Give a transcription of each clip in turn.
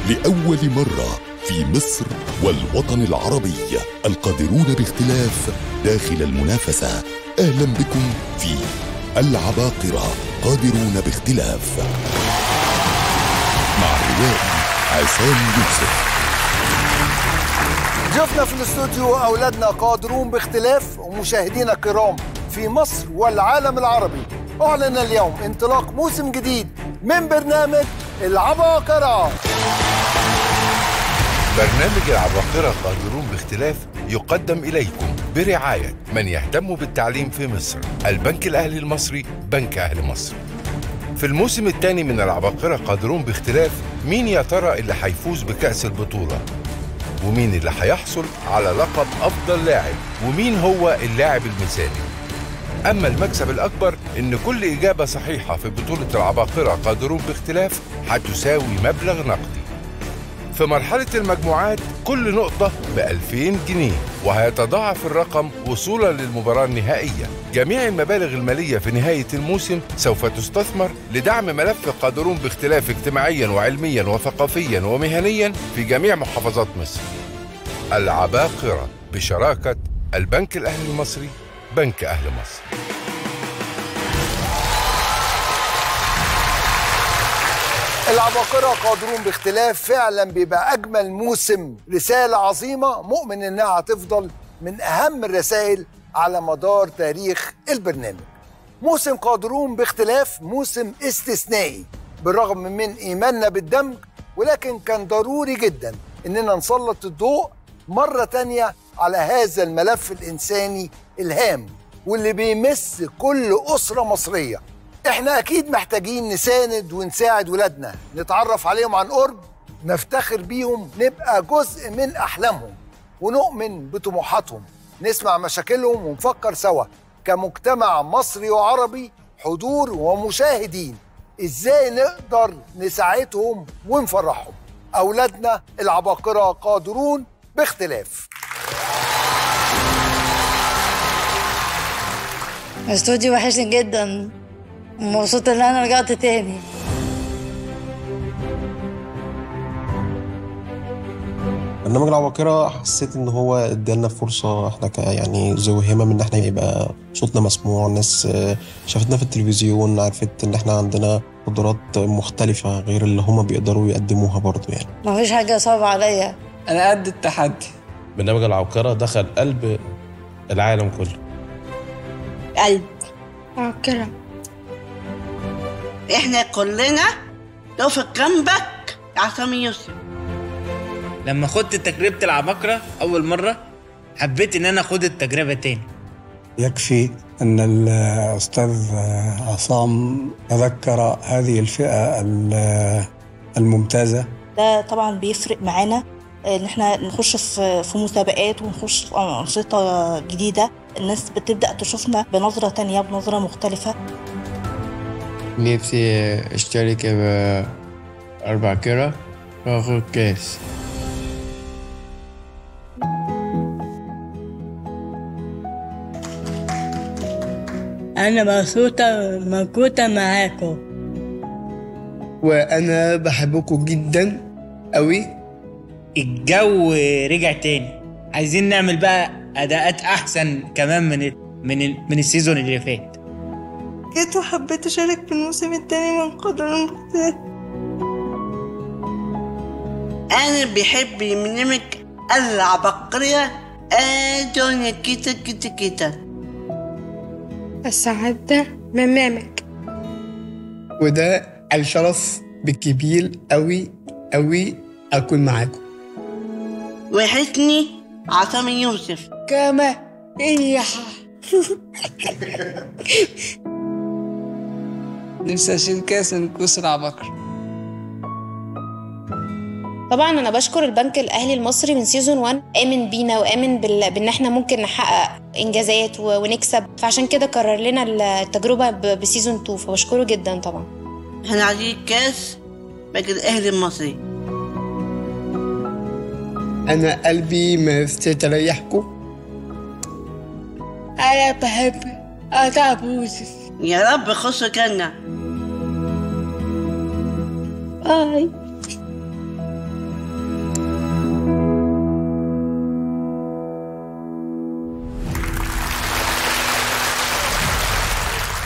لأول مرة في مصر والوطن العربي القادرون باختلاف داخل المنافسة أهلا بكم في العباقرة قادرون باختلاف مع الروائي عصام يوسف ضيوفنا في الاستوديو أولادنا قادرون باختلاف ومشاهدينا الكرام في مصر والعالم العربي أعلن اليوم انطلاق موسم جديد من برنامج العباقرة برنامج العباقرة قادرون باختلاف يقدم إليكم برعاية من يهتم بالتعليم في مصر البنك الأهلي المصري بنك أهل مصر في الموسم الثاني من العباقرة قادرون باختلاف مين يا ترى اللي هيفوز بكأس البطولة ومين اللي هيحصل على لقب أفضل لاعب ومين هو اللاعب المثالي أما المكسب الأكبر إن كل إجابة صحيحة في بطولة العباقرة قادرون باختلاف هتساوي مبلغ نقدي في مرحلة المجموعات كل نقطة ب 2000 جنيه وهيتضاعف الرقم وصولا للمباراة النهائية جميع المبالغ المالية في نهاية الموسم سوف تستثمر لدعم ملف قادرون باختلاف اجتماعيا وعلميا وثقافيا ومهنيا في جميع محافظات مصر العباقرة بشراكة البنك الأهلي المصري بنك أهل مصر العباقرة قادرون باختلاف فعلا بيبقى أجمل موسم رسالة عظيمة مؤمن إنها هتفضل من أهم الرسائل على مدار تاريخ البرنامج موسم قادرون باختلاف موسم استثنائي بالرغم من إيماننا بالدمج ولكن كان ضروري جدا إننا نسلط الضوء مرة تانية على هذا الملف الإنساني الهام واللي بيمس كل أسرة مصرية احنا اكيد محتاجين نساند ونساعد ولادنا نتعرف عليهم عن قرب نفتخر بيهم نبقى جزء من احلامهم ونؤمن بطموحاتهم نسمع مشاكلهم ونفكر سوا كمجتمع مصري وعربي حضور ومشاهدين ازاي نقدر نساعدهم ونفرحهم اولادنا العباقرة قادرون باختلاف الاستوديو وحشني جدا مبسوطة ان انا رجعت تاني برنامج العباقرة حسيت إن هو ادالنا فرصة إحنا ك يعني ذو همم إن إحنا يبقى صوتنا مسموع الناس آه، شافتنا في التلفزيون عرفت إن إحنا عندنا قدرات مختلفة غير اللي هما بيقدروا يقدموها برضو يعني مفيش حاجة صعبة عليا انا قد التحدي برنامج العبقرة دخل قلب العالم كله قلب عبقرة احنا كلنا نقف جنبك يا عصام يوسف لما خدت تجربة العباقرة أول مرة حبيت إن أنا أخد التجربة تاني يكفي أن الأستاذ عصام تذكر هذه الفئة ال- الممتازة ده طبعا بيفرق معانا ان احنا نخش في في مسابقات ونخش في انشطه جديده الناس بتبدا تشوفنا بنظره تانية بنظره مختلفه نفسي اشترك بأربع كرة واخد كاس أنا مبسوطة موجودة معاكم وأنا بحبكم جدا أوي الجو رجع تاني عايزين نعمل بقى أداءات أحسن كمان من ال من ال من السيزون اللي فات جيت وحبيت أشارك في الموسم التاني من قدر المختلف انا بحب برنامج العبقرية ادوني كيتا كيتا كيتا السعادة برنامج وده الشرف بالكبير أوي أوي أكون معاكم وحشني عصام يوسف كما إيه نفسي أشيل كاس من كؤوس العباقرة طبعا انا بشكر البنك الاهلي المصري من سيزون 1 امن بينا وامن بال... بان احنا ممكن نحقق انجازات و... ونكسب فعشان كده قرر لنا التجربه ب... بسيزون 2 فبشكره جدا طبعا احنا عايزين كاس بنك الاهلي المصري أنا قلبي مفتت أريحكم أنا بحب أتعب يوسف يا رب خش جنة باي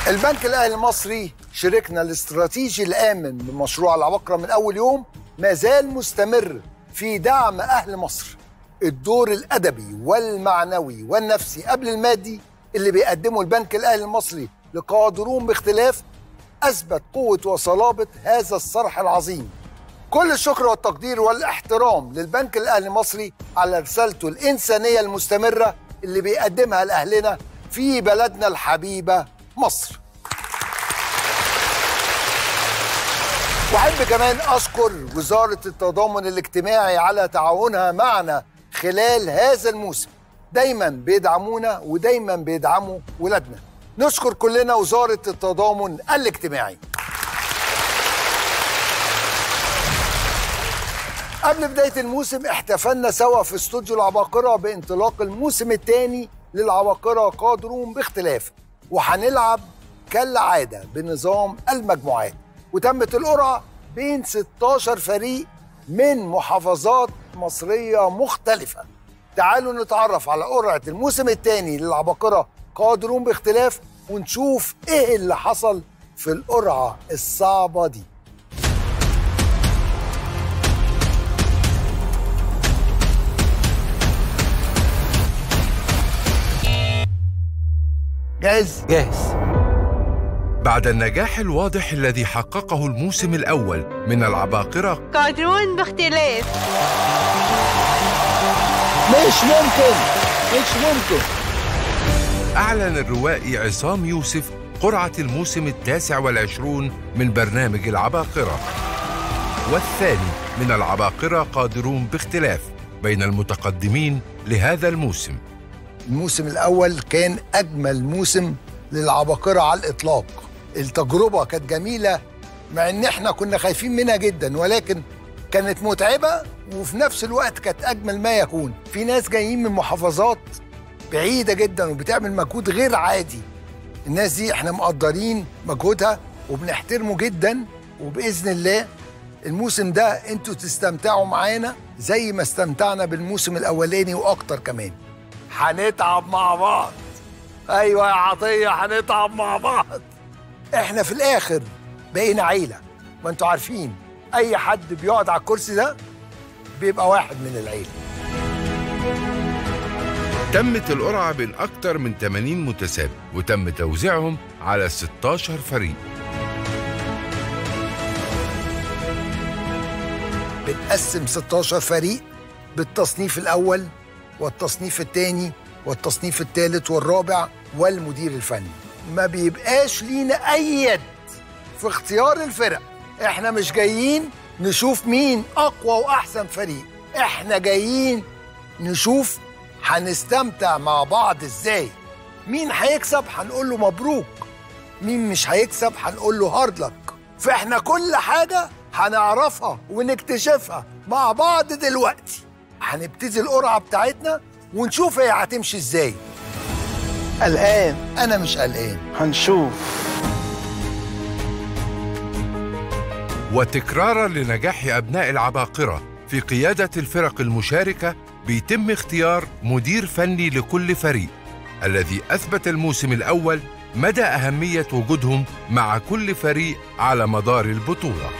البنك الاهلي المصري شريكنا الاستراتيجي الامن بمشروع العبقرة من اول يوم ما زال مستمر في دعم اهل مصر الدور الادبي والمعنوي والنفسي قبل المادي اللي بيقدمه البنك الاهلي المصري لقادرون باختلاف اثبت قوه وصلابه هذا الصرح العظيم كل الشكر والتقدير والاحترام للبنك الاهلي المصري على رسالته الانسانيه المستمره اللي بيقدمها لاهلنا في بلدنا الحبيبه مصر واحب كمان اشكر وزاره التضامن الاجتماعي على تعاونها معنا خلال هذا الموسم دايما بيدعمونا ودايما بيدعموا ولادنا نشكر كلنا وزاره التضامن الاجتماعي قبل بداية الموسم احتفلنا سوا في استوديو العباقرة بانطلاق الموسم الثاني للعباقرة قادرون باختلاف وهنلعب كالعادة بنظام المجموعات وتمت القرعة بين 16 فريق من محافظات مصرية مختلفة تعالوا نتعرف على قرعة الموسم الثاني للعباقرة قادرون باختلاف ونشوف ايه اللي حصل في القرعة الصعبة دي جاهز؟ جاهز بعد النجاح الواضح الذي حققه الموسم الأول من العباقرة قادرون باختلاف مش ممكن مش ممكن أعلن الروائي عصام يوسف قرعة الموسم التاسع والعشرون من برنامج العباقرة والثاني من العباقرة قادرون باختلاف بين المتقدمين لهذا الموسم الموسم الأول كان أجمل موسم للعباقرة على الإطلاق التجربة كانت جميلة مع إن إحنا كنا خايفين منها جدا ولكن كانت متعبة وفي نفس الوقت كانت أجمل ما يكون في ناس جايين من محافظات بعيدة جدا وبتعمل مجهود غير عادي الناس دي إحنا مقدرين مجهودها وبنحترمه جدا وبإذن الله الموسم ده انتوا تستمتعوا معانا زي ما استمتعنا بالموسم الأولاني وأكتر كمان هنتعب مع بعض ايوه يا عطيه هنتعب مع بعض احنا في الاخر بقينا عيله ما انتوا عارفين اي حد بيقعد على الكرسي ده بيبقى واحد من العيله تمت القرعة بين أكثر من 80 متسابق وتم توزيعهم على 16 فريق بنقسم 16 فريق بالتصنيف الأول والتصنيف الثاني والتصنيف الثالث والرابع والمدير الفني ما بيبقاش لينا أي يد في اختيار الفرق احنا مش جايين نشوف مين أقوى وأحسن فريق احنا جايين نشوف هنستمتع مع بعض ازاي مين هيكسب هنقول له مبروك مين مش هيكسب هنقول له هارد لك فاحنا كل حاجة هنعرفها ونكتشفها مع بعض دلوقتي هنبتدي القرعة بتاعتنا ونشوف هي هتمشي ازاي قلقان انا مش قلقان هنشوف وتكرارا لنجاح أبناء العباقرة في قيادة الفرق المشاركة بيتم اختيار مدير فني لكل فريق الذي أثبت الموسم الأول مدى أهمية وجودهم مع كل فريق على مدار البطولة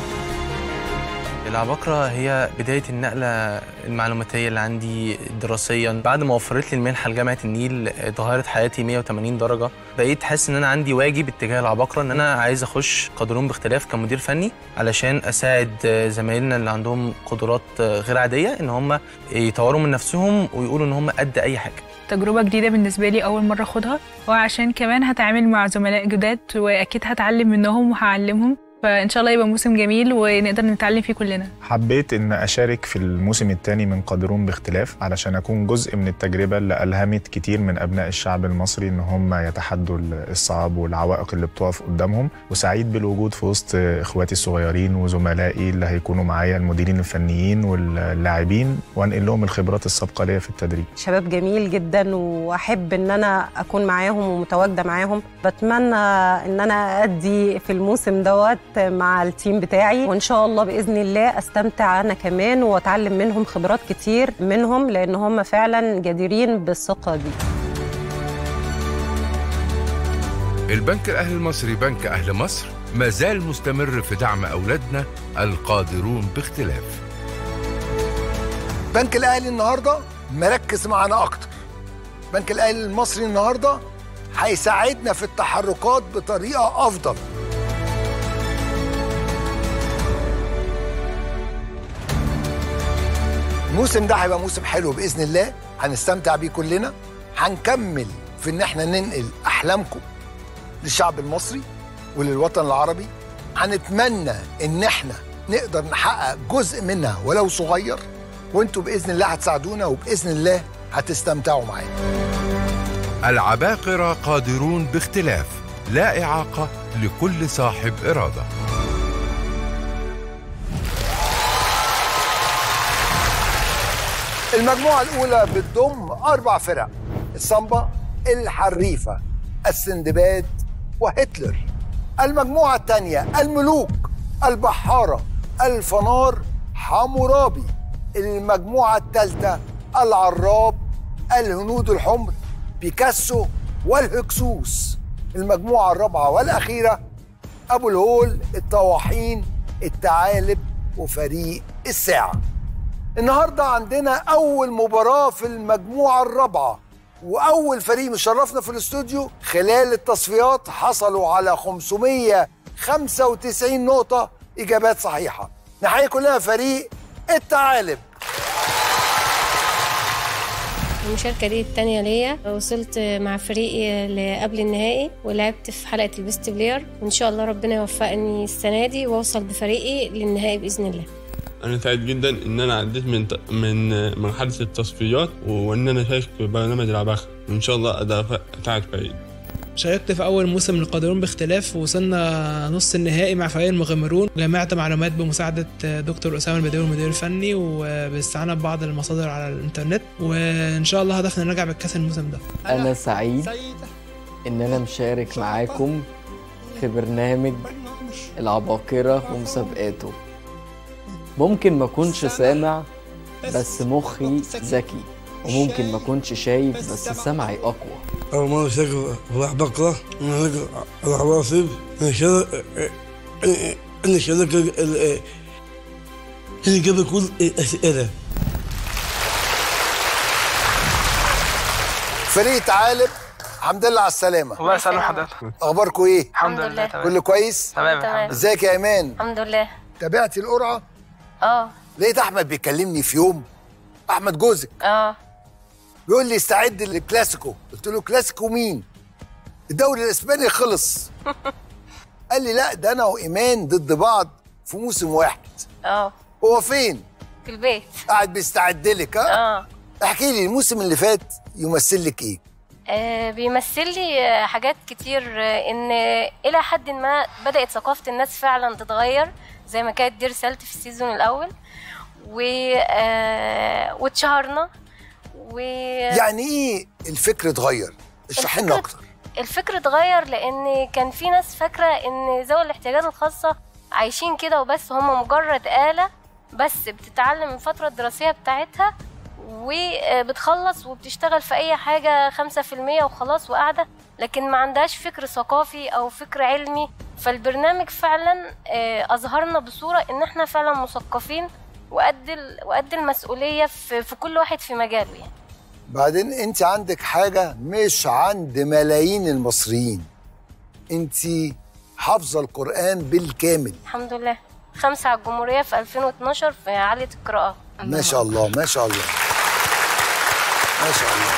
العباقرة هي بداية النقلة المعلوماتية اللي عندي دراسيا بعد ما وفرت لي المنحة لجامعة النيل اتغيرت حياتي 180 درجة بقيت حاسس ان انا عندي واجب اتجاه العباقرة ان انا عايز اخش قادرون باختلاف كمدير فني علشان اساعد زمايلنا اللي عندهم قدرات غير عادية ان هم يطوروا من نفسهم ويقولوا ان هم قد اي حاجة تجربة جديدة بالنسبة لي أول مرة أخدها وعشان كمان هتعامل مع زملاء جداد وأكيد هتعلم منهم وهعلمهم فإن شاء الله يبقى موسم جميل ونقدر نتعلم فيه كلنا حبيت ان اشارك في الموسم الثاني من قادرون باختلاف علشان اكون جزء من التجربه اللي الهمت كتير من ابناء الشعب المصري ان هم يتحدوا الصعاب والعوائق اللي بتقف قدامهم وسعيد بالوجود في وسط اخواتي الصغيرين وزملائي اللي هيكونوا معايا المديرين الفنيين واللاعبين وانقل لهم الخبرات السابقه ليا في التدريب شباب جميل جدا واحب ان انا اكون معاهم ومتواجده معاهم بتمنى ان انا ادي في الموسم دوت مع التيم بتاعي وان شاء الله باذن الله استمتع انا كمان واتعلم منهم خبرات كتير منهم لان هم فعلا جديرين بالثقه دي البنك الأهلي المصري بنك أهل مصر ما زال مستمر في دعم أولادنا القادرون باختلاف بنك الاهلي النهارده مركز معانا اكتر بنك الاهلي المصري النهارده هيساعدنا في التحركات بطريقه افضل الموسم ده هيبقى موسم حلو باذن الله هنستمتع بيه كلنا هنكمل في ان احنا ننقل احلامكم للشعب المصري وللوطن العربي هنتمنى ان احنا نقدر نحقق جزء منها ولو صغير وانتوا باذن الله هتساعدونا وباذن الله هتستمتعوا معانا العباقرة قادرون باختلاف لا إعاقة لكل صاحب إرادة المجموعة الأولى بتضم أربع فرق السامبا الحريفة السندباد وهتلر المجموعة الثانية الملوك البحارة الفنار حمورابي المجموعة الثالثة العراب الهنود الحمر بيكاسو والهكسوس المجموعة الرابعة والأخيرة أبو الهول الطواحين الثعالب وفريق الساعة النهاردة عندنا أول مباراة في المجموعة الرابعة وأول فريق مشرفنا في الاستوديو خلال التصفيات حصلوا على 595 نقطة إجابات صحيحة نحيي كلنا فريق الثعالب المشاركة دي التانية ليا وصلت مع فريقي لقبل النهائي ولعبت في حلقة البيست بلاير وإن شاء الله ربنا يوفقني السنة دي وأوصل بفريقي للنهائي بإذن الله انا سعيد جدا ان انا عديت من من مرحله التصفيات وان انا شارك في برنامج العباقرة وان شاء الله اقدر اساعد فريقي شاركت في أول موسم للقادرون باختلاف ووصلنا نص النهائي مع فريق المغامرون جمعت معلومات بمساعدة دكتور أسامة البدوي المدير الفني وباستعانة ببعض المصادر على الإنترنت وإن شاء الله هدفنا نرجع بالكاس الموسم ده أنا سعيد إن أنا مشارك معاكم في برنامج العباقرة ومسابقاته ممكن ما أكونش سامع بس مخي ذكي وممكن ما أكونش شايف بس سمعي أقوى أول مرة أشارك في العباقرة أنا العواصف أنا شارك أنا شارك اللي جاب كل الأسئلة فريق ثعالب الحمد لله على السلامة الله يسلم حضرتك أخباركم إيه؟ الحمد لله تمام كله كويس؟ تمام الحمد ازيك يا إيمان؟ الحمد لله تابعتي القرعة؟ اه لقيت أحمد بيكلمني في يوم أحمد جوزك اه بيقول لي استعد للكلاسيكو قلت له كلاسيكو مين؟ الدوري الإسباني خلص قال لي لا ده أنا وإيمان ضد بعض في موسم واحد اه هو فين؟ في البيت قاعد بيستعد لك ها؟ اه احكي لي الموسم اللي فات يمثل لك ايه؟ آه، بيمثل لي آه، حاجات كتير آه، ان الى حد ما بدات ثقافه الناس فعلا تتغير زي ما كانت دي رسالتي في السيزون الاول و آه، واتشهرنا و يعني ايه الفكر اتغير؟ اشرح لنا اكتر الفكر اتغير لان كان في ناس فاكره ان ذوي الاحتياجات الخاصه عايشين كده وبس هم مجرد آلة بس بتتعلم الفترة الدراسية بتاعتها وبتخلص وبتشتغل في أي حاجة خمسة في المية وخلاص وقاعدة لكن ما عندهاش فكر ثقافي أو فكر علمي فالبرنامج فعلا آه، أظهرنا بصورة إن إحنا فعلا مثقفين وقد ال- وقد المسؤولية في في كل واحد في مجاله يعني بعدين انت عندك حاجة مش عند ملايين المصريين انت حافظة القرآن بالكامل الحمد لله خمسة على الجمهورية في 2012 في عالية القراءة ما شاء الله ما شاء الله ما شاء الله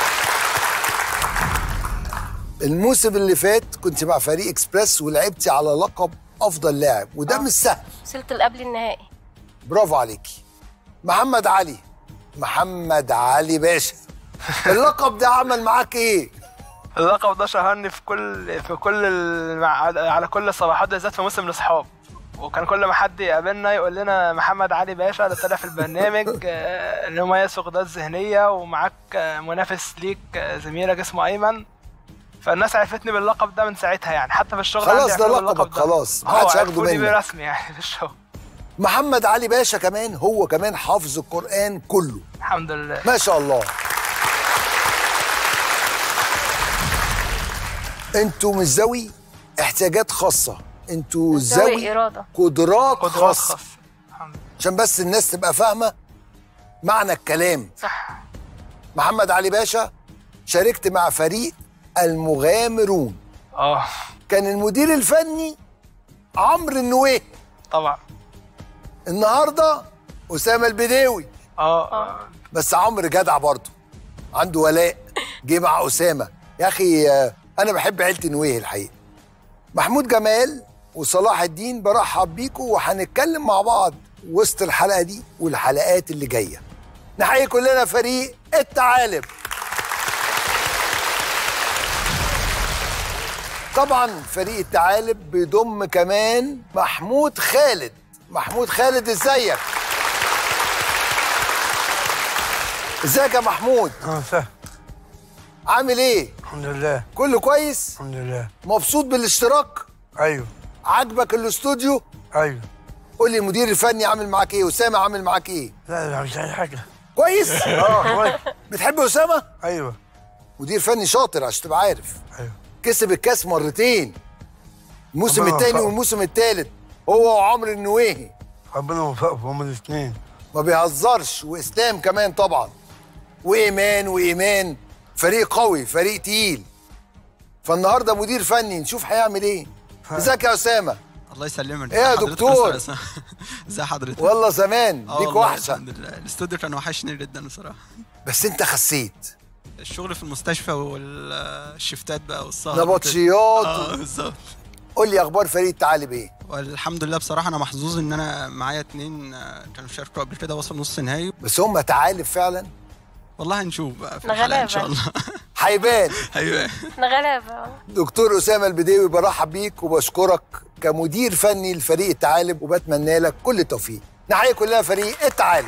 الموسم اللي فات كنت مع فريق اكسبريس ولعبتي على لقب افضل لاعب وده مش سهل وصلت لقبل النهائي برافو عليكي محمد علي محمد علي باشا اللقب ده عمل معاك ايه اللقب ده شهرني في كل في كل ال... على كل الصباحات بالذات في موسم الاصحاب وكان كل ما حد يقابلنا يقول لنا محمد علي باشا ده طلع في البرنامج آه، اللي مميز في قدرات ذهنيه ومعاك آه، منافس ليك آه، زميلك اسمه ايمن فالناس عرفتني باللقب ده من ساعتها يعني حتى في الشغل خلاص عندي ده عرفوني لقبك باللقب ده. خلاص ما اه حدش هياخده عرفوني منك بيه رسمي يعني في الشغل محمد علي باشا كمان هو كمان حافظ القرآن كله الحمد لله ما شاء الله انتوا مش ذوي احتياجات خاصه انتوا ذوي ذوي إرادة. قدرات, قدرات خاصه خاصة. عشان بس الناس تبقى فاهمه معنى الكلام صح محمد علي باشا شاركت مع فريق المغامرون اه كان المدير الفني عمرو النويه طبعا النهارده اسامه البداوي اه بس عمرو جدع برضه عنده ولاء جه مع اسامه يا اخي آه، انا بحب عيله نويه الحقيقه محمود جمال وصلاح الدين برحب بيكم وهنتكلم مع بعض وسط الحلقه دي والحلقات اللي جايه نحيي كلنا فريق التعالب طبعا فريق التعالب بيضم كمان محمود خالد محمود خالد ازيك ازيك يا محمود اه سهل عامل ايه الحمد لله كله كويس الحمد لله مبسوط بالاشتراك ايوه عاجبك الاستوديو ايوه قول لي المدير الفني عامل معاك ايه اسامه عامل معاك ايه لا لا مش اي حاجه كويس اه كويس بتحب اسامه ايوه مدير فني شاطر عشان تبقى عارف ايوه كسب الكاس مرتين الموسم ربنا الثاني يوفقه. والموسم الثالث هو وعمرو النويهي ربنا يوفقهم هما الاثنين ما بيهزرش واسلام كمان طبعا وايمان وايمان فريق قوي فريق تقيل فالنهارده مدير فني نشوف هيعمل ايه ازيك يا اسامه الله يسلمك ايه يا حضرتك دكتور؟ لسه- ازي حضرتك والله زمان آه ليك والله وحشه الحمد لله الاستوديو كان وحشني جدا بصراحه بس انت خسيت الشغل في المستشفى والشفتات بقى والسهر نبطشيات اه بالظبط قول لي اخبار فريق التعالب ايه والحمد لله بصراحه انا محظوظ ان انا معايا اتنين آه، كانوا شاركوا قبل كده وصلوا نص نهائي بس هم تعالب فعلا والله هنشوف بقى في إحنا الحلقه ان شاء غلابة. الله هيبان ايوه احنا غلابة دكتور اسامه البديوي برحب بيك وبشكرك كمدير فني لفريق التعالب وبتمنى لك كل التوفيق نحيي كلنا فريق التعالب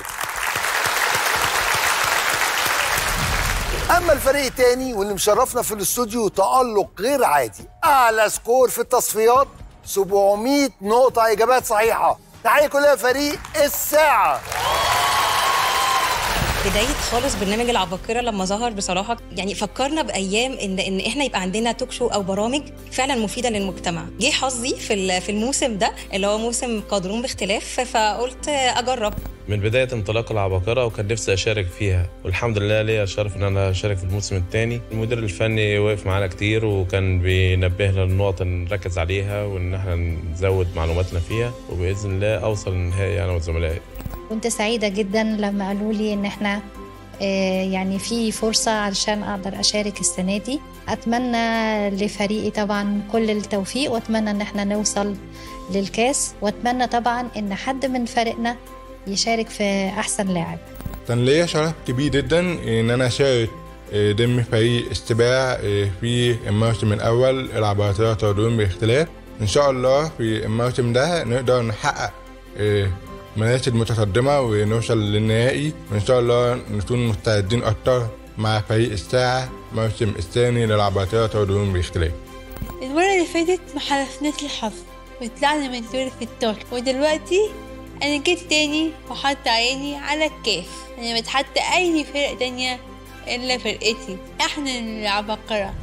اما الفريق التاني واللي مشرفنا في الاستوديو تالق غير عادي اعلى سكور في التصفيات 700 نقطه اجابات صحيحه نحيي كلنا فريق الساعه بداية خالص برنامج العباقرة لما ظهر بصراحة يعني فكرنا بأيام إن إن إحنا يبقى عندنا توك شو أو برامج فعلا مفيدة للمجتمع. جه حظي في ال- في الموسم ده اللي هو موسم قادرون باختلاف فقلت أجرب. من بداية انطلاق العباقرة وكان نفسي أشارك فيها والحمد لله ليا الشرف إن أنا أشارك في الموسم الثاني المدير الفني وقف معانا كتير وكان بينبهنا للنقط اللي نركز عليها وإن احنا نزود معلوماتنا فيها وبإذن الله أوصل للنهائي أنا وزملائي كنت سعيدة جدا لما قالوا لي إن إحنا آه، يعني في فرصة علشان أقدر أشارك السنة دي أتمنى لفريقي طبعا كل التوفيق وأتمنى إن إحنا نوصل للكاس وأتمنى طبعا إن حد من فريقنا يشارك في أحسن لاعب كان ليا شرف كبير جدا ان انا اشارك آه، ضمن فريق استباع آه، في الموسم الاول العباقرة تردون باختلاف ان شاء الله في الموسم ده نقدر نحقق آه، مراكز متقدمة ونوصل للنهائي وان شاء الله نكون مستعدين اكتر مع فريق الساعة الموسم الثاني للعباقرة تردون باختلاف المرة اللي فاتت ما حلفناش الحظ وطلعنا من دور في الدور ودلوقتي أنا جيت تاني وحط عيني على الكاف أنا بتحط أي فرق تانية إلا فرقتي إحنا العباقرة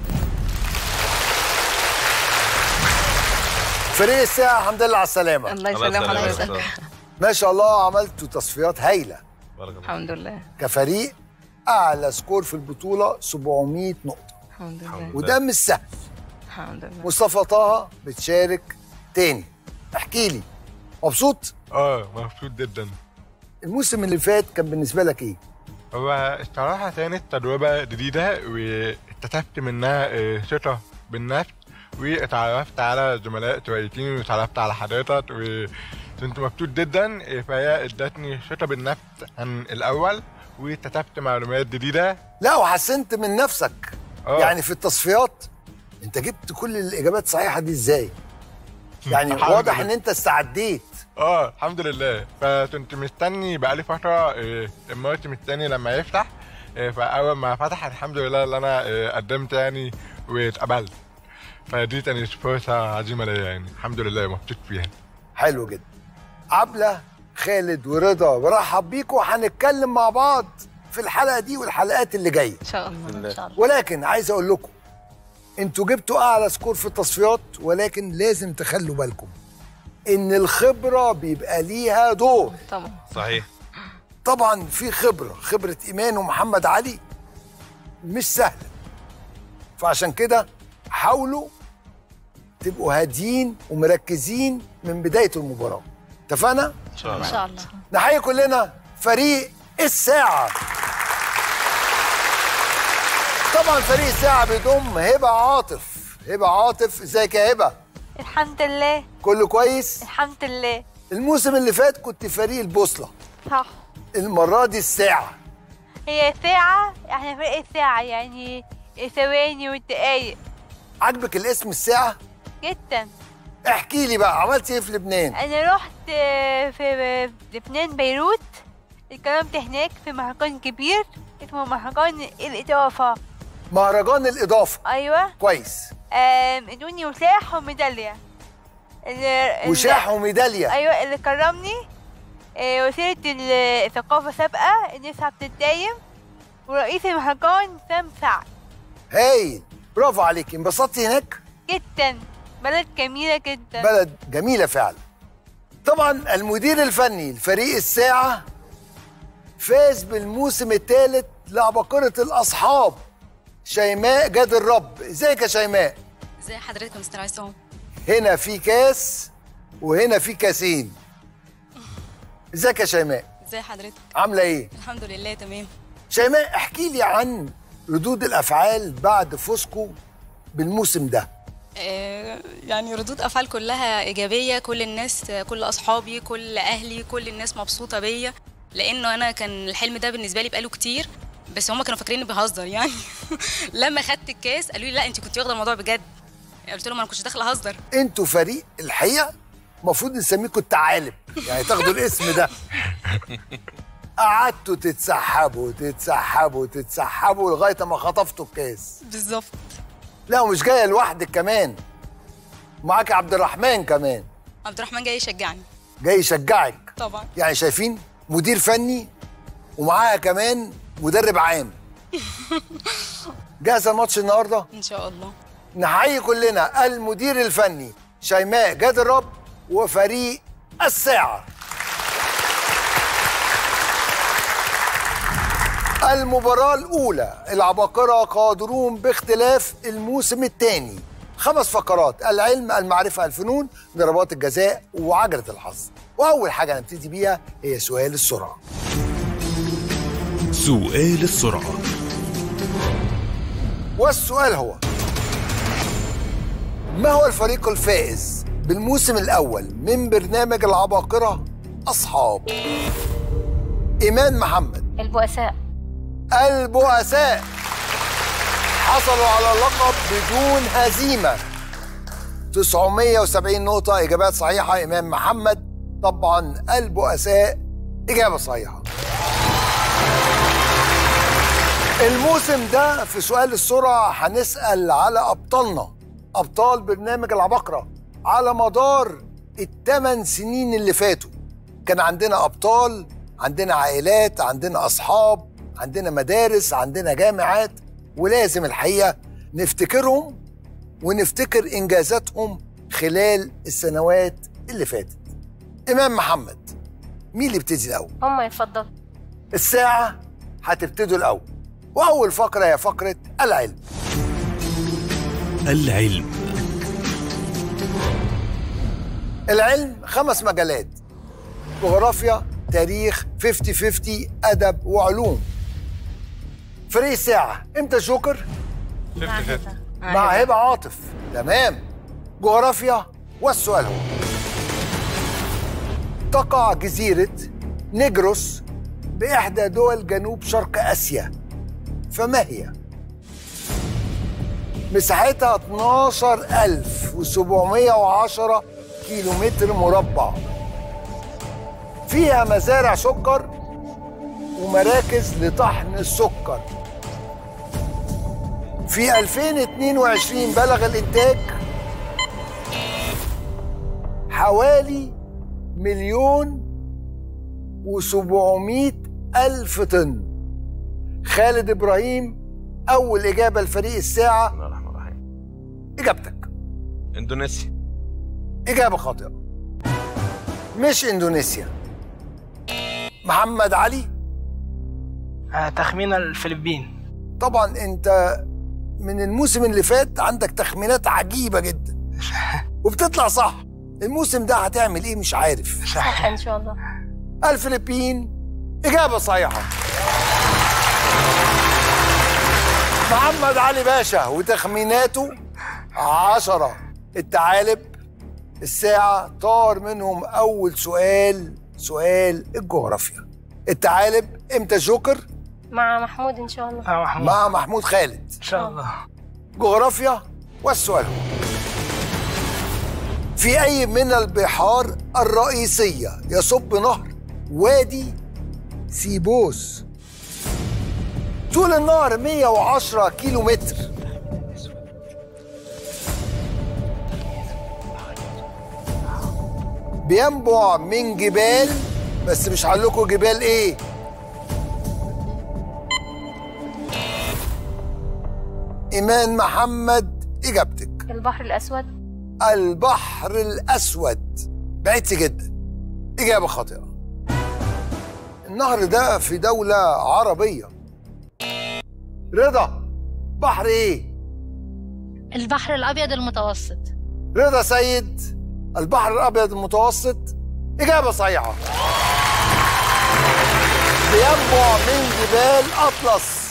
فريق الساعه الحمد لله على السلامه الله يسلم حضرتك ما شاء الله عملتوا تصفيات هايله الحمد لله كفريق اعلى سكور في البطوله 700 نقطه الحمد لله وده مش سهل الحمد لله مصطفى طه بتشارك تاني احكي لي مبسوط اه مبسوط جدا الموسم اللي فات كان بالنسبه لك ايه هو الصراحة كانت تجربة جديدة واكتسبت منها آه، ثقة بالنفس واتعرفت على زملاء كويسين واتعرفت على حضرتك وكنت مبسوط جدا آه، فهي ادتني ثقة بالنفس عن الأول واكتسبت معلومات جديدة لا وحسنت من نفسك آه. يعني في التصفيات انت جبت كل الاجابات الصحيحه دي ازاي يعني الحمد واضح لله. ان انت استعديت اه الحمد لله فكنت مستني بقالي فترة آه، الموسم التاني لما يفتح آه، فأول ما فتح الحمد لله اللي أنا آه، قدمت يعني واتقبلت فدي كانت فرصة عظيمة ليا يعني الحمد لله مبسوط فيها حلو جدا عبله خالد ورضا برحب بيكم وهنتكلم مع بعض في الحلقه دي والحلقات اللي جايه ان شاء الله ان شاء الله ولكن عايز اقول لكم انتوا جبتوا اعلى سكور في التصفيات ولكن لازم تخلوا بالكم ان الخبره بيبقى ليها دور طبعا صحيح طبعا في خبره خبره ايمان ومحمد علي مش سهله فعشان كده حاولوا تبقوا هاديين ومركزين من بدايه المباراه اتفقنا ان شاء الله ان شاء الله نحيي كلنا فريق الساعه طبعا فريق الساعه بيضم هبه عاطف هبه عاطف ازيك يا هبه الحمد لله كله كويس الحمد لله الموسم اللي فات كنت فريق البوصله صح المره دي الساعه هي ساعة احنا فرق الساعة يعني ثواني والدقايق عجبك الاسم الساعه جدا احكي لي بقى عملت ايه في لبنان انا رحت آه، في لبنان بيروت اتكلمت هناك في مهرجان كبير اسمه مهرجان الإضافة مهرجان الاضافه أيوة كويس آم، ادوني وساح وميدالية ال- ال- وشاح وميداليه أيوة اللي كرمني آه، وسيلة الثقافة سابقة الناس عبد الدايم ورئيس المهرجان سام سعد هايل برافو عليك انبسطتي هناك جدا بلد جميلة جدا بلد جميله فعلا طبعا المدير الفني لفريق الساعه فاز بالموسم الثالث لعباقره الاصحاب شيماء جاد الرب ازيك يا شيماء ازي حضرتك يا مستر عصام هنا في كاس وهنا في كاسين ازيك يا شيماء ازي حضرتك عامله ايه الحمد لله تمام شيماء احكي لي عن ردود الافعال بعد فوزكم بالموسم ده آه، يعني ردود افعال كلها ايجابيه كل الناس كل اصحابي كل اهلي كل الناس مبسوطه بيا لانه انا كان الحلم ده بالنسبه لي بقاله كتير بس هم كانوا فاكريني بهزر يعني لما خدت الكاس قالوا لي لا انت كنت واخده الموضوع بجد قلت لهم انا كنتش داخله اهزر انتوا فريق الحقيقه المفروض نسميكم الثعالب يعني تاخدوا الاسم ده قعدتوا تتسحبوا تتسحبوا تتسحبوا لغايه ما خطفتوا الكاس بالظبط لا ومش جايه لوحدك كمان معاك عبد الرحمن كمان عبد الرحمن جاي يشجعني جاي يشجعك طبعا يعني شايفين مدير فني ومعاها كمان مدرب عام جاهزه الماتش النهارده ان شاء الله نحيي كلنا المدير الفني شيماء جاد الرب وفريق الساعة المباراة الأولى العباقرة قادرون باختلاف الموسم الثاني خمس فقرات العلم المعرفة الفنون ضربات الجزاء وعجلة الحظ وأول حاجة نبتدي بيها هي سؤال السرعة سؤال السرعة والسؤال هو ما هو الفريق الفائز بالموسم الأول من برنامج العباقرة أصحاب إيمان محمد البؤساء البؤساء حصلوا على اللقب بدون هزيمة 970 نقطة إجابات صحيحة إمام محمد طبعا البؤساء إجابة صحيحة الموسم ده في سؤال السرعة هنسأل على أبطالنا أبطال برنامج العباقرة على مدار الثمان سنين اللي فاتوا كان عندنا أبطال عندنا عائلات عندنا أصحاب عندنا مدارس عندنا جامعات ولازم الحقيقة نفتكرهم ونفتكر إنجازاتهم خلال السنوات اللي فاتت إمام محمد مين اللي يبتدي الأول؟ هم يتفضلوا الساعة هتبتدوا الأول وأول فقرة هي فقرة العلم العلم العلم خمس مجالات جغرافيا تاريخ 50 50 أدب وعلوم فريق الساعة امتى الجوكر؟ مع هبة عاطف تمام جغرافيا والسؤال هو تقع جزيرة نيجروس بإحدى دول جنوب شرق آسيا فما هي؟ مساحتها 12710 كيلومتر مربع فيها مزارع سكر ومراكز لطحن السكر في 2022 بلغ الإنتاج حوالي مليون وسبعمائة ألف طن خالد إبراهيم أول إجابة لفريق الساعة إجابتك اندونيسيا إجابة خاطئة مش إندونيسيا محمد علي آه، تخمين الفلبين طبعا أنت من الموسم اللي فات عندك تخمينات عجيبة جدا وبتطلع صح الموسم ده هتعمل ايه مش عارف صح ان شاء الله الفلبين إجابة صحيحة محمد علي باشا وتخميناته عشرة الثعالب الساعة طار منهم أول سؤال سؤال الجغرافيا الثعالب امتى جوكر مع محمود ان شاء الله مع محمود مع محمود خالد ان شاء الله جغرافيا والسؤال هو في أي من البحار الرئيسية يصب نهر وادي سيبوس طول النهر 110 كيلو متر بينبع من جبال بس مش هقول لكم جبال ايه ايمان محمد اجابتك البحر الاسود البحر الاسود بعدت جدا اجابه خاطئه النهر ده في دوله عربيه رضا بحر ايه البحر الأبيض المتوسط رضا سيد البحر الابيض المتوسط اجابه صحيحه بينبع من جبال اطلس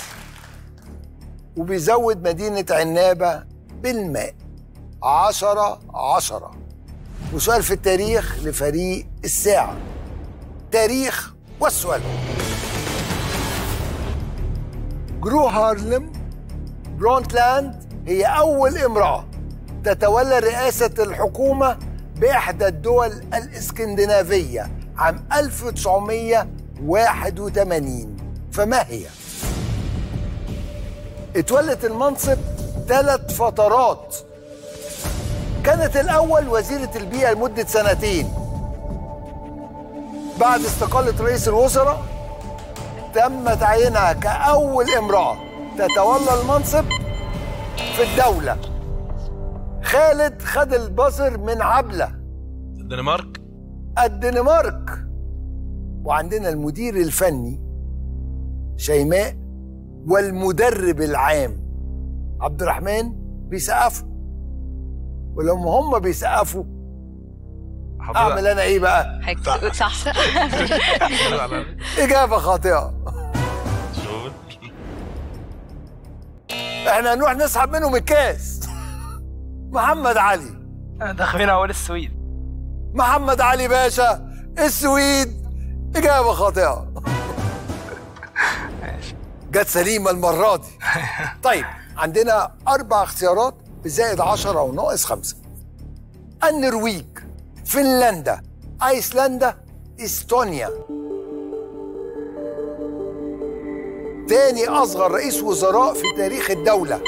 وبيزود مدينه عنابه بالماء عشرة عشرة وسؤال في التاريخ لفريق الساعة تاريخ والسؤال جرو هارلم برونتلاند هي أول امرأة تتولى رئاسة الحكومة بإحدى الدول الإسكندنافية عام 1981 فما هي؟ اتولت المنصب ثلاث فترات كانت الأول وزيرة البيئة لمدة سنتين بعد استقالة رئيس الوزراء تم تعيينها كأول امرأة تتولى المنصب في الدولة خالد خد البصر من عبلة الدنمارك الدنمارك وعندنا المدير الفني شيماء والمدرب العام عبد الرحمن بيسقفوا ولما هم بيسقفوا اعمل انا ايه بقى صح اجابه خاطئه احنا هنروح نسحب منهم الكاس محمد علي تخمين اول السويد محمد علي باشا السويد اجابه خاطئه جت سليمه المره دي طيب عندنا اربع اختيارات بزائد 10 او ناقص خمسة النرويج فنلندا ايسلندا استونيا تاني اصغر رئيس وزراء في تاريخ الدوله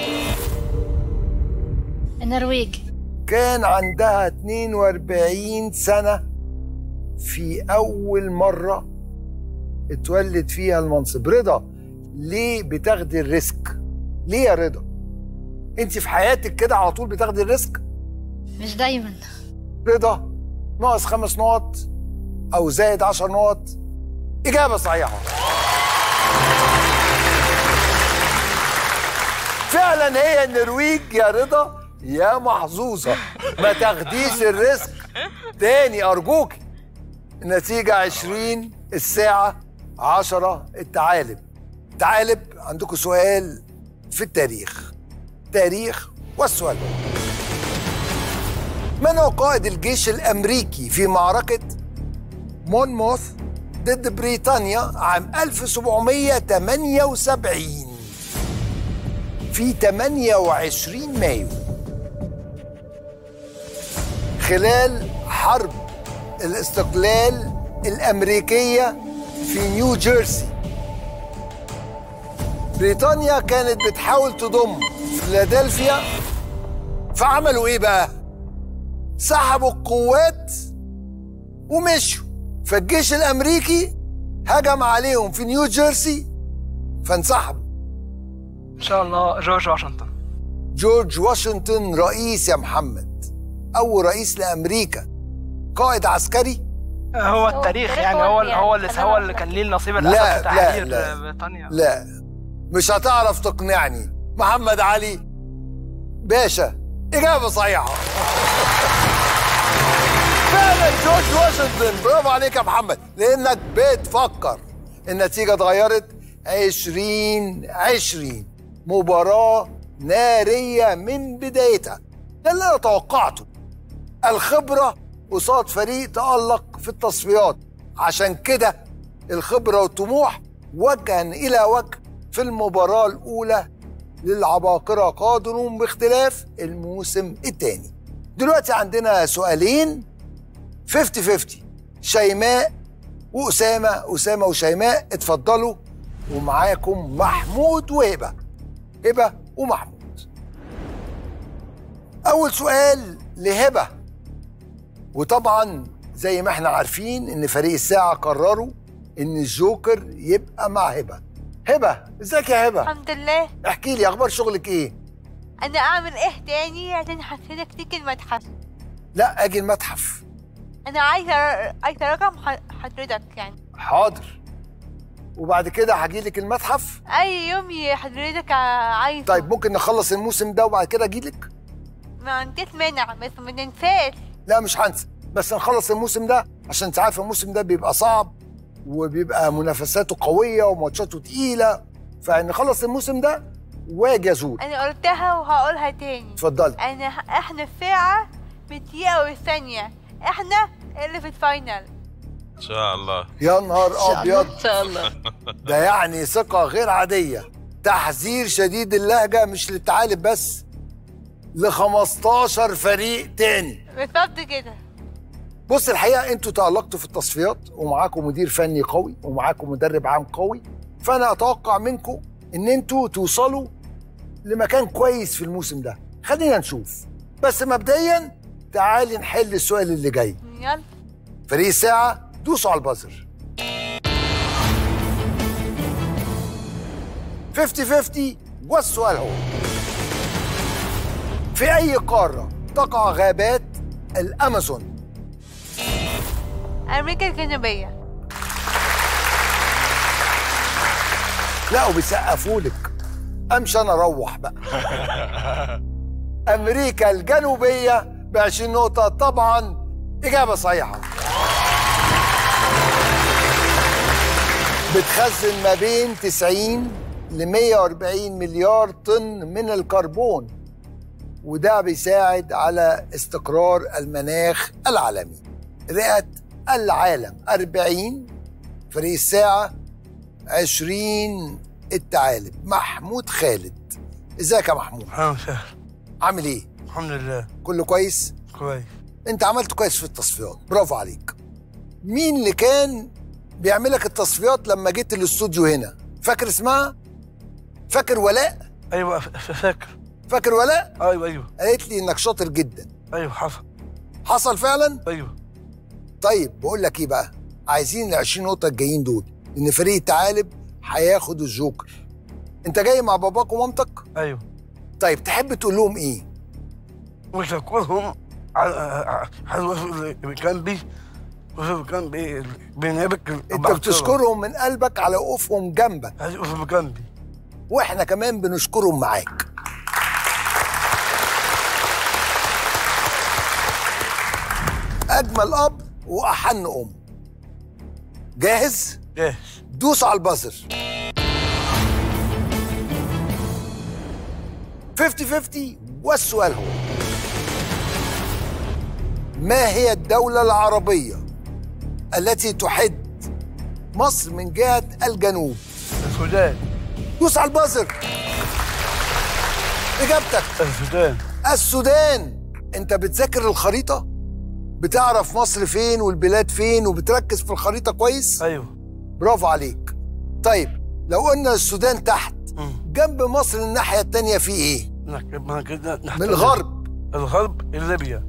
النرويج كان عندها 42 سنه في اول مره اتولد فيها المنصب رضا ليه بتاخدي الريسك ليه يا رضا انت في حياتك كده على طول بتاخدي الريسك مش دايما رضا ناقص خمس نقط او زائد عشر نقط اجابه صحيحه فعلا هي النرويج يا رضا يا محظوظه ما تاخديش الريسك تاني ارجوك النتيجه 20 الساعه 10 الثعالب ثعالب عندكم سؤال في التاريخ تاريخ والسؤال من هو قائد الجيش الأمريكي في معركة مونموث ضد بريطانيا عام 1778 في 28 مايو خلال حرب الاستقلال الأمريكية في نيو جيرسي بريطانيا كانت بتحاول تضم فيلادلفيا فعملوا ايه بقى؟ سحبوا القوات ومشوا فالجيش الامريكي هجم عليهم في نيو جيرسي فانسحبوا ان شاء الله جورج واشنطن جورج واشنطن رئيس يا محمد أول رئيس لأمريكا قائد عسكري هو التاريخ يعني هو اللي هو اللي هو اللي كان ليه النصيب لا، الاساسي في لا، تحرير لا. بريطانيا لا مش هتعرف تقنعني محمد علي باشا إجابة صحيحة فعلا جورج واشنطن برافو عليك يا محمد لأنك بتفكر النتيجة اتغيرت 20 20 مباراة نارية من بدايتها ده اللي أنا توقعته الخبرة قصاد فريق تألق في التصفيات عشان كده الخبرة والطموح وجها إلى وجه في المباراة الأولى للعباقرة قادرون باختلاف الموسم الثاني دلوقتي عندنا سؤالين 50 50 شيماء وأسامة أسامة وشيماء اتفضلوا ومعاكم محمود وهبة هبة ومحمود أول سؤال لهبة وطبعا زي ما احنا عارفين ان فريق الساعة قرروا ان الجوكر يبقى مع هبة هبة ازيك يا هبة الحمد لله احكي لي اخبار شغلك ايه انا اعمل ايه تاني عشان حسيتك تيجي المتحف لا اجي المتحف انا عايزه عايزه رقم ح- حضرتك يعني حاضر وبعد كده هجي لك المتحف اي يوم يا حضرتك ع- عايز طيب ممكن نخلص الموسم ده وبعد كده اجي لك ما عنديش مانع بس ما تنساش لا مش هنسى بس نخلص الموسم ده عشان انت عارف الموسم ده بيبقى صعب وبيبقى منافساته قوية وماتشاته تقيلة فنخلص الموسم ده واجي ازور انا قلتها وهقولها تاني اتفضلي انا احنا الساعه بالدقيقه والثانيه احنا اللي في الفاينل ان شاء الله يا نهار ابيض ان شاء الله ده يعني ثقة غير عادية تحذير شديد اللهجة مش للتعالب بس ل 15 فريق تاني بالظبط كده بص الحقيقة انتوا تألقتوا في التصفيات ومعاكم مدير فني قوي ومعاكم مدرب عام قوي فأنا أتوقع منكم إن انتوا توصلوا لمكان كويس في الموسم ده خلينا نشوف بس مبدئيا تعالي نحل السؤال اللي جاي يلا فريق الساعة دوسوا على البازر 50 50 والسؤال هو في أي قارة تقع غابات الأمازون؟ امريكا الجنوبيه لا وبيسقفوا لك امشي انا اروح بقى امريكا الجنوبيه ب 20 نقطه طبعا اجابه صحيحه بتخزن ما بين 90 ل 140 مليار طن من الكربون وده بيساعد على استقرار المناخ العالمي رئة العالم 40 فريق الساعة 20 الثعالب محمود خالد ازيك يا محمود عامل ايه الحمد لله كله كويس كويس انت عملت كويس في التصفيات برافو عليك مين اللي كان بيعمل لك التصفيات لما جيت الاستوديو هنا فاكر اسمها فاكر ولاء ايوه ف- فاكر فاكر ولاء ايوه ايوه قالت لي انك شاطر جدا ايوه حصل حصل فعلا ايوه طيب بقول لك ايه بقى عايزين ال 20 نقطه الجايين دول ان فريق الثعالب هياخد الجوكر انت جاي مع باباك ومامتك ايوه طيب تحب تقول لهم ايه مش هكونهم على هنوصل اللي كان بيه وفي كان بيه بنابك انت بتشكرهم من قلبك على وقوفهم جنبك وفي جنبي واحنا كمان بنشكرهم معاك اجمل اب واحن ام جاهز جاهز دوس على البازر 50 50 والسؤال هو ما هي الدولة العربية التي تحد مصر من جهة الجنوب السودان دوس على البازر اجابتك السودان السودان انت بتذاكر الخريطة بتعرف مصر فين والبلاد فين وبتركز في الخريطة كويس ايوه برافو عليك طيب لو قلنا السودان تحت جنب مصر الناحية التانية في ايه ما كده من الغرب الغرب ليبيا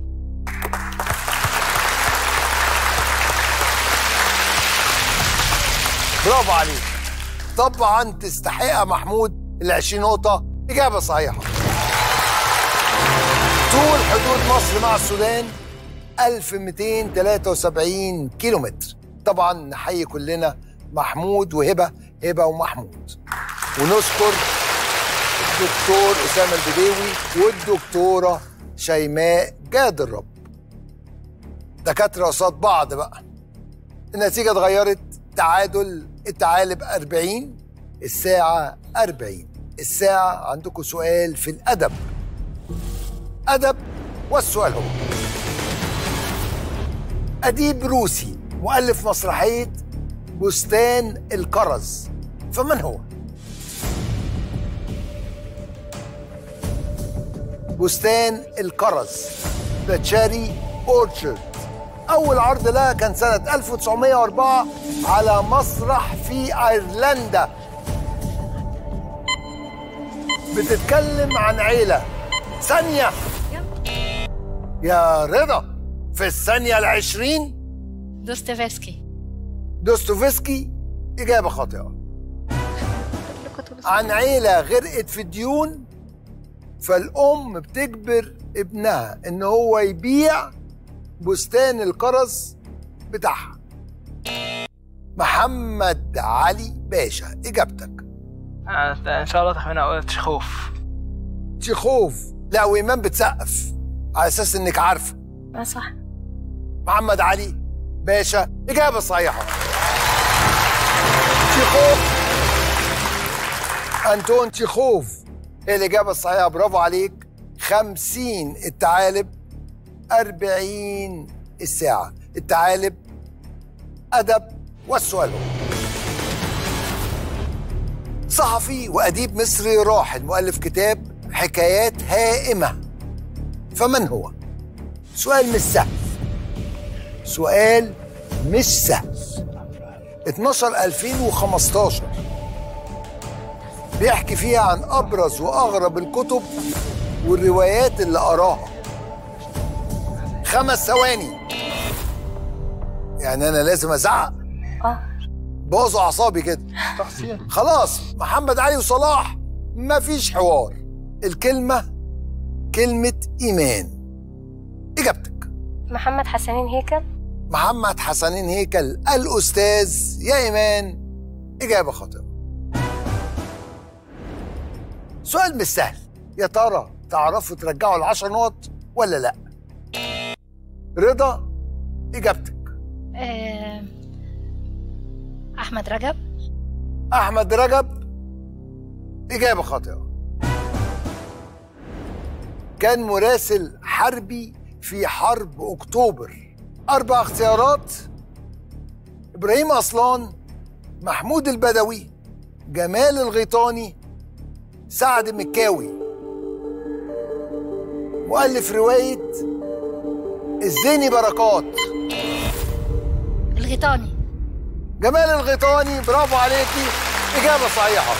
برافو عليك طبعا تستحقها محمود ال 20 نقطة إجابة صحيحة طول حدود مصر مع السودان 1273 كيلومتر طبعا نحيي كلنا محمود وهبة هبة ومحمود ونشكر الدكتور أسامة البديوي والدكتورة شيماء جاد الرب دكاترة قصاد بعض بقى النتيجة اتغيرت تعادل التعالب 40 الساعة 40 الساعة عندكم سؤال في الأدب أدب والسؤال هو أديب روسي مؤلف مسرحية بستان الكرز فمن هو؟ بستان الكرز ذا تشاري اورشارد أول عرض لها كان سنة 1904 على مسرح في أيرلندا بتتكلم عن عيلة ثانية يا رضا في الثانية العشرين دوستويفسكي دوستويفسكي إجابة خاطئة عن عيلة غرقت في الديون فالأم بتجبر ابنها إن هو يبيع بستان الكرز بتاعها محمد علي باشا إجابتك آه، ان شاء الله تخمينها اقول تشخوف تشيخوف لا وإيمان بتسقف على أساس إنك عارفة اه صح محمد علي باشا إجابة صحيحة تشيخوف أنتون تشيخوف هي الإجابة الصحيحة برافو عليك خمسين التعالب أربعين الساعة التعالب أدب والسؤال هو صحفي وأديب مصري راحل مؤلف كتاب حكايات هائمة فمن هو؟ سؤال مش سهل سؤال مش سهل 12 2015 بيحكي فيها عن أبرز وأغرب الكتب والروايات اللي قراها خمس ثواني يعني أنا لازم أزعق اه بوظوا أعصابي كده خلاص محمد علي وصلاح مفيش حوار الكلمة كلمة إيمان إجابتك محمد حسنين هيكل محمد حسنين هيكل الأستاذ يا إيمان إجابة خاطئة سؤال مش سهل يا ترى تعرفوا ترجعوا العشر نقط ولا لا رضا إجابتك آه، أحمد رجب أحمد رجب إجابة خاطئة كان مراسل حربي في حرب أكتوبر أربع اختيارات إبراهيم أصلان محمود البدوي جمال الغيطاني سعد مكاوي مؤلف رواية الزيني بركات الغيطاني جمال الغيطاني برافو عليكي إجابة صحيحة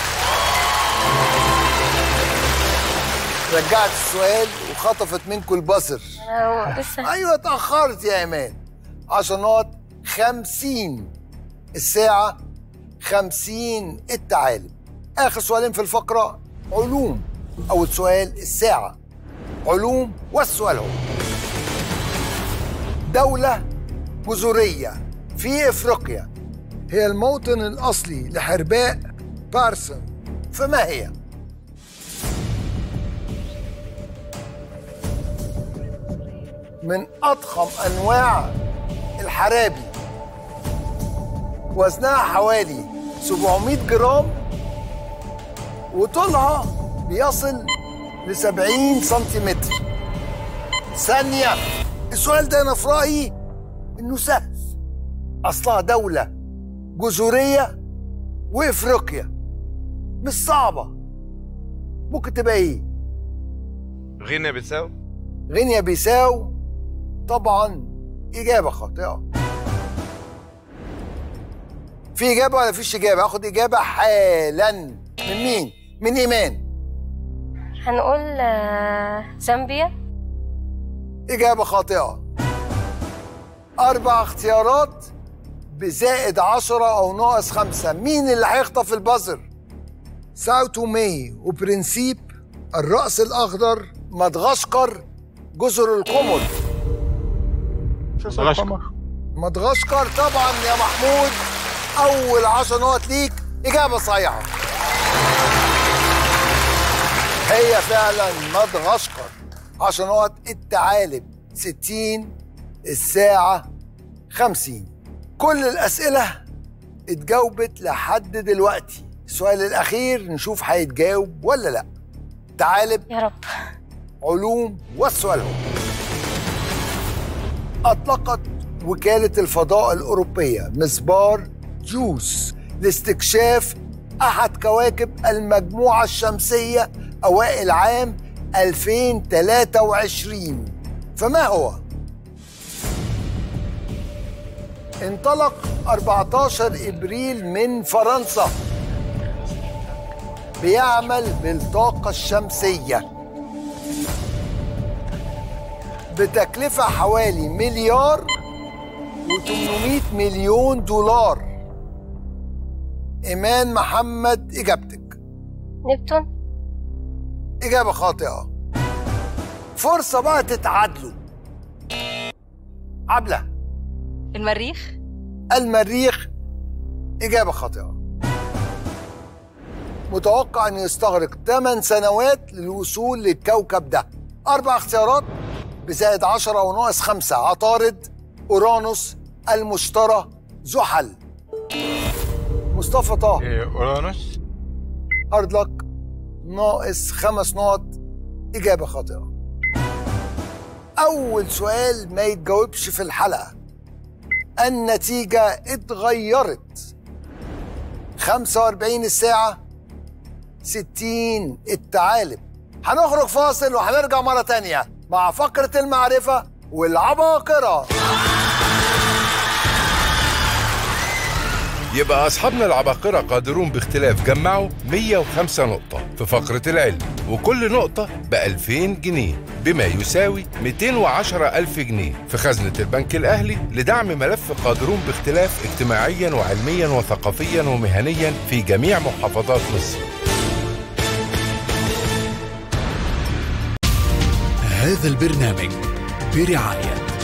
رجعت السؤال وخطفت منكم البصر أنا لسه ايوه اتاخرت يا ايمان 10 نقط 50 الساعه 50 التعالب اخر سؤالين في الفقره علوم اول سؤال الساعه علوم والسؤال هو دوله جزريه في افريقيا هي الموطن الاصلي لحرباء بارسون فما هي من أضخم أنواع الحرابي وزنها حوالي 700 جرام وطولها بيصل ل 70 سنتيمتر ثانية السؤال ده أنا في رأيي إنه سهل أصلها دولة جزرية وإفريقيا مش صعبة ممكن تبقى إيه؟ غينيا بيساو غينيا بيساو طبعا إجابة خاطئة في إجابة ولا فيش إجابة؟ آخد إجابة حالا من مين؟ من إيمان هنقول آه، زامبيا إجابة خاطئة أربع اختيارات بزائد عشرة أو ناقص خمسة مين اللي هيخطف البازر؟ ساو تومي وبرنسيب الرأس الأخضر مدغشقر جزر القمر مدغشقر. مدغشقر طبعا يا محمود اول 10 نقط ليك اجابه صحيحه هي فعلا مدغشقر 10 نقط الثعالب 60 الساعه 50 كل الاسئله اتجاوبت لحد دلوقتي السؤال الاخير نشوف هيتجاوب ولا لا ثعالب يا رب علوم والسؤال هو أطلقت وكالة الفضاء الأوروبية مسبار جوس لاستكشاف أحد كواكب المجموعة الشمسية أوائل عام 2023 فما هو؟ انطلق 14 إبريل من فرنسا بيعمل بالطاقة الشمسية بتكلفة حوالي مليار و800 مليون دولار إيمان محمد إجابتك نبتون إجابة خاطئة فرصة بقى تتعادلوا عبلة المريخ المريخ إجابة خاطئة متوقع أن يستغرق 8 سنوات للوصول للكوكب ده أربع اختيارات بزائد 10 وناقص 5 عطارد أورانوس المشتري زحل مصطفى طه اورانوس هارد لك ناقص خمس نقط إجابة خاطئة أول سؤال ما يتجاوبش في الحلقة النتيجة اتغيرت 45 الساعة 60 الثعالب هنخرج فاصل وهنرجع مرة تانية مع فقرة المعرفة والعباقرة يبقى أصحابنا العباقرة قادرون باختلاف جمعوا 105 نقطة في فقرة العلم وكل نقطة ب 2000 جنيه بما يساوي 210 ألف جنيه في خزنة البنك الأهلي لدعم ملف قادرون باختلاف اجتماعيا وعلميا وثقافيا ومهنيا في جميع محافظات مصر هذا البرنامج برعاية